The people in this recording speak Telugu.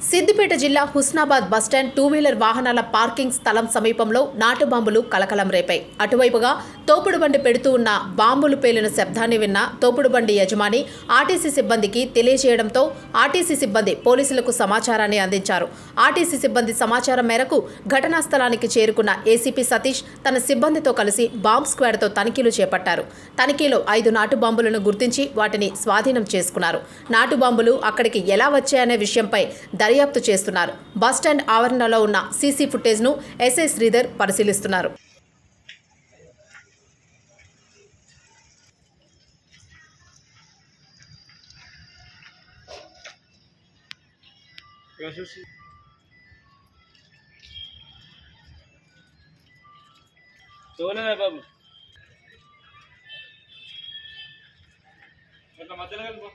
సిద్దిపేట జిల్లా హుస్నాబాద్ బస్టాండ్ టూ వీలర్ వాహనాల పార్కింగ్ స్థలం సమీపంలో నాటు బాంబులు కలకలం రేపాయి అటువైపుగా తోపుడు బండి పెడుతూ ఉన్న బాంబులు పేలిన శబ్దాన్ని విన్న తోపుడు బండి యజమాని ఆర్టీసీ సిబ్బందికి తెలియజేయడంతో ఆర్టీసీ సిబ్బంది పోలీసులకు సమాచారాన్ని అందించారు ఆర్టీసీ సిబ్బంది సమాచారం మేరకు ఘటనా స్థలానికి చేరుకున్న ఏసీపీ సతీష్ తన సిబ్బందితో కలిసి బాంబ్ స్క్వాడ్తో తనిఖీలు చేపట్టారు తనిఖీలో ఐదు నాటు బాంబులను గుర్తించి వాటిని స్వాధీనం చేసుకున్నారు నాటు బాంబులు అక్కడికి ఎలా వచ్చాయనే విషయంపై దర్యాప్తు చేస్తున్నారు బస్టాండ్ ఆవరణలో ఉన్న సీసీ ఫుటేజ్ను ఎస్ఐ శ్రీధర్ పరిశీలిస్తున్నారు సోనే బాబు ఇట్లా మధ్యలో వెళ్ళిపో